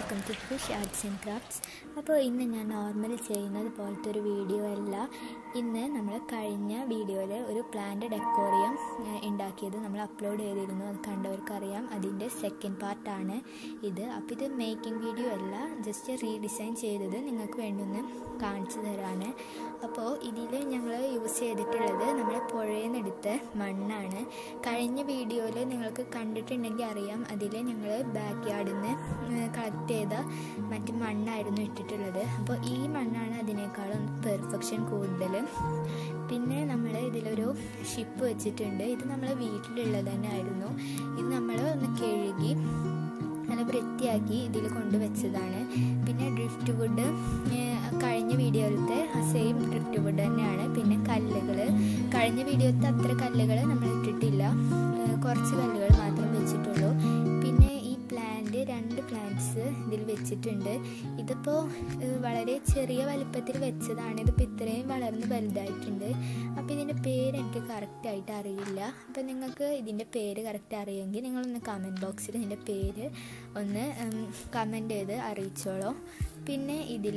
welcome to fish arts and crafts അപ്പോൾ ഇന്ന് ഞാൻ നോർമലി ചെയ്യുന്നത് പോലത്തെ ഒരു വീഡിയോ അല്ല ഇന്ന് നമ്മൾ കഴിഞ്ഞ വീഡിയോയിൽ ഒരു പ്ലാന്റ് ഡെക്കോറിയം ഉണ്ടാക്കിയത് നമ്മൾ അപ്ലോഡ് ചെയ്തിരുന്നു അത് കണ്ടവർക്കറിയാം അതിൻ്റെ സെക്കൻഡ് പാർട്ടാണ് ഇത് അപ്പോൾ ഇത് മേക്കിംഗ് വീഡിയോ അല്ല ജസ്റ്റ് റീഡിസൈൻ ചെയ്തത് നിങ്ങൾക്ക് വേണ്ടി ഒന്ന് കാണിച്ചു തരാണ് അപ്പോൾ ഇതിൽ ഞങ്ങൾ യൂസ് ചെയ്തിട്ടുള്ളത് നമ്മുടെ പുഴയിൽ നിന്നെടുത്ത മണ്ണാണ് കഴിഞ്ഞ വീഡിയോയിൽ നിങ്ങൾക്ക് കണ്ടിട്ടുണ്ടെങ്കിൽ അറിയാം അതിൽ ഞങ്ങൾ ബാക്ക് യാർഡിൽ നിന്ന് കളക്ട് ചെയ്ത മറ്റ് മണ്ണായിരുന്നു ഇട്ടിട്ടുള്ളത് അപ്പോൾ ഈ മണ്ണാണ് അതിനേക്കാളും പെർഫെക്ഷൻ കൂടുതൽ പിന്നെ നമ്മൾ ഇതിലൊരു ഷിപ്പ് വെച്ചിട്ടുണ്ട് ഇത് നമ്മൾ വീട്ടിലുള്ളത് തന്നെ ആയിരുന്നു ഇത് നമ്മൾ ഒന്ന് കഴുകി നല്ല വൃത്തിയാക്കി ഇതിൽ കൊണ്ടുവച്ചതാണ് പിന്നെ ഡ്രിഫ്റ്റ് വുഡ് കഴിഞ്ഞ വീഡിയോയിലത്തെ സെയിം ഡ്രിഫ്റ്റ് വുഡ് തന്നെയാണ് പിന്നെ കല്ലുകൾ കഴിഞ്ഞ വീഡിയോയിലത്തെ അത്ര കല്ലുകൾ നമ്മൾ ഇട്ടിട്ടില്ല കുറച്ച് കല്ലുകൾ മാത്രം വെച്ചിട്ടുള്ളൂ പിന്നെ ഈ പ്ലാന്റ് രണ്ട് പ്ലാന്റ്സ് ഇതിൽ വെച്ചിട്ടുണ്ട് ഇതിപ്പോൾ വളരെ ചെറിയ വലിപ്പത്തിൽ വെച്ചതാണ് ഇതിപ്പോൾ ഇത്രയും വളർന്ന് വലുതായിട്ടുണ്ട് അപ്പോൾ ഇതിൻ്റെ പേര് എനിക്ക് കറക്റ്റായിട്ട് അറിയില്ല അപ്പോൾ നിങ്ങൾക്ക് ഇതിൻ്റെ പേര് കറക്റ്റ് അറിയുമെങ്കിൽ നിങ്ങളൊന്ന് കമൻറ്റ് ബോക്സിൽ ഇതിൻ്റെ പേര് ഒന്ന് കമൻറ്റ് ചെയ്ത് അറിയിച്ചോളൂ പിന്നെ ഇതിൽ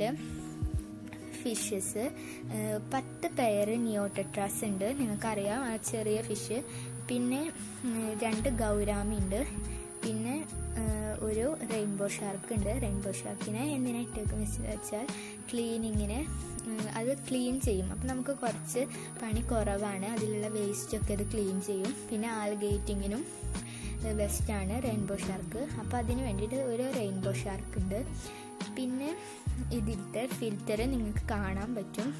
ഫിഷസ് പത്ത് പെയർ നിയോട്ടട്രാസ് ഉണ്ട് നിങ്ങൾക്കറിയാം ആ ചെറിയ ഫിഷ് പിന്നെ രണ്ട് ഗൗരാമി ഉണ്ട് പിന്നെ ഒരു റെയിൻബോ ഷാർക്ക് ഉണ്ട് റെയിൻബോ ഷാർക്കിനെ എന്തിനാ ഇട്ടേക്കെന്ന് വെച്ചാൽ ക്ലീനിങ്ങിന് അത് ക്ലീൻ ചെയ്യും അപ്പോൾ നമുക്ക് കുറച്ച് പണി കുറവാണ് അതിലുള്ള വേസ്റ്റൊക്കെ അത് ക്ലീൻ ചെയ്യും പിന്നെ ആൽഗേറ്റിങ്ങിനും ബെസ്റ്റാണ് റെയിൻബോ ഷാർക്ക് അപ്പോൾ അതിന് വേണ്ടിയിട്ട് ഒരു റെയിൻബോ ഷാർക്ക് ഉണ്ട് പിന്നെ ഇതിലത്തെ ഫിൽറ്റർ നിങ്ങൾക്ക് കാണാൻ പറ്റും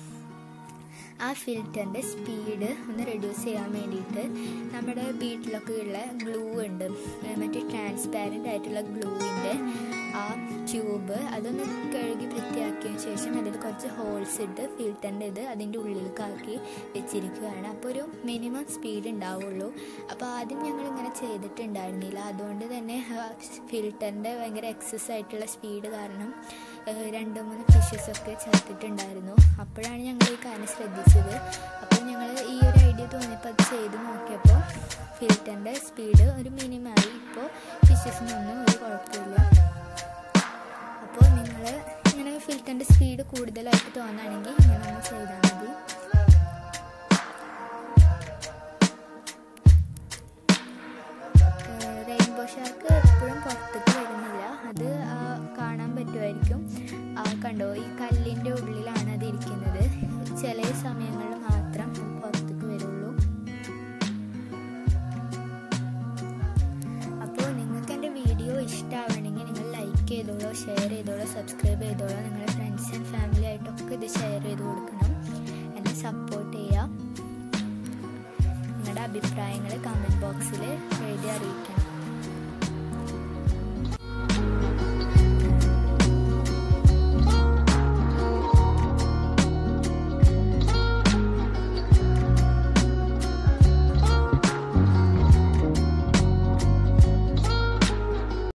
ആ ഫിൽറ്ററിൻ്റെ സ്പീഡ് ഒന്ന് റെഡ്യൂസ് ചെയ്യാൻ വേണ്ടിയിട്ട് നമ്മുടെ വീട്ടിലൊക്കെ ഉള്ള ഗ്ലൂ ഉണ്ട് മറ്റേ ട്രാൻസ്പാരൻ്റ് ആയിട്ടുള്ള ഗ്ലൂവിൻ്റെ ആ ട്യൂബ് അതൊന്ന് കഴുകി വൃത്തിയാക്കിയതിന് ശേഷം അതിൽ കുറച്ച് ഹോൾസ് ഇട്ട് ഫിൽറ്ററിൻ്റെ ഇത് അതിൻ്റെ ഉള്ളിലേക്കാക്കി വെച്ചിരിക്കുകയാണ് അപ്പോൾ ഒരു മിനിമം സ്പീഡ് ഉണ്ടാവുള്ളൂ അപ്പോൾ ആദ്യം ഞങ്ങൾ ഇങ്ങനെ ചെയ്തിട്ടുണ്ടായിരുന്നില്ല അതുകൊണ്ട് തന്നെ ഫിൽറ്ററിൻ്റെ ഭയങ്കര എക്സസ് ആയിട്ടുള്ള സ്പീഡ് കാരണം രണ്ട് മൂന്ന് ഫിഷസൊക്കെ ചത്തിട്ടുണ്ടായിരുന്നു അപ്പോഴാണ് ഞങ്ങൾ ഈ കാര്യം ശ്രദ്ധിച്ചത് അപ്പോൾ ഞങ്ങൾ ഈ ഒരു ഐഡിയ തോന്നിയപ്പോൾ അത് ചെയ്ത് നോക്കിയപ്പോൾ ഫിൽറ്ററിൻ്റെ സ്പീഡ് ഒരു മിനിമമായി ഇപ്പോൾ ഫിഷസിനൊന്നും ഒരു കുഴപ്പമില്ല അപ്പോൾ നിങ്ങൾ ഇങ്ങനെ ഫിൽറ്ററിൻ്റെ സ്പീഡ് കൂടുതലായിട്ട് തോന്നുകയാണെങ്കിൽ ഇങ്ങനെ ഒന്ന് ചെയ്താൽ മതി റെയിൻബോ ഷാർക്ക് എപ്പോഴും പുറത്തേക്ക് വരുന്നില്ല അത് കാണാൻ പറ്റുമായിരിക്കും കണ്ടോ ഈ കല്ലിൻ്റെ ഉള്ളിലാണ് അത് ഇരിക്കുന്നത് ചില സമയങ്ങളിൽ മാത്രം പുറത്തേക്ക് വരുള്ളൂ അപ്പോൾ നിങ്ങൾക്ക് എൻ്റെ വീഡിയോ ഇഷ്ടമാവണമെങ്കിൽ നിങ്ങൾ ലൈക്ക് ചെയ്തോളൂ ഷെയർ ചെയ്തോളൂ സബ്സ്ക്രൈബ് ചെയ്തോളൂ നിങ്ങളുടെ ഫ്രണ്ട്സ് ആൻഡ് ഫാമിലി ആയിട്ടൊക്കെ ഇത് ഷെയർ ചെയ്ത് കൊടുക്കണം എന്നെ സപ്പോർട്ട് ചെയ്യുക നിങ്ങളുടെ അഭിപ്രായങ്ങൾ കമൻറ്റ് ബോക്സിൽ എഴുതി അറിയിക്കണം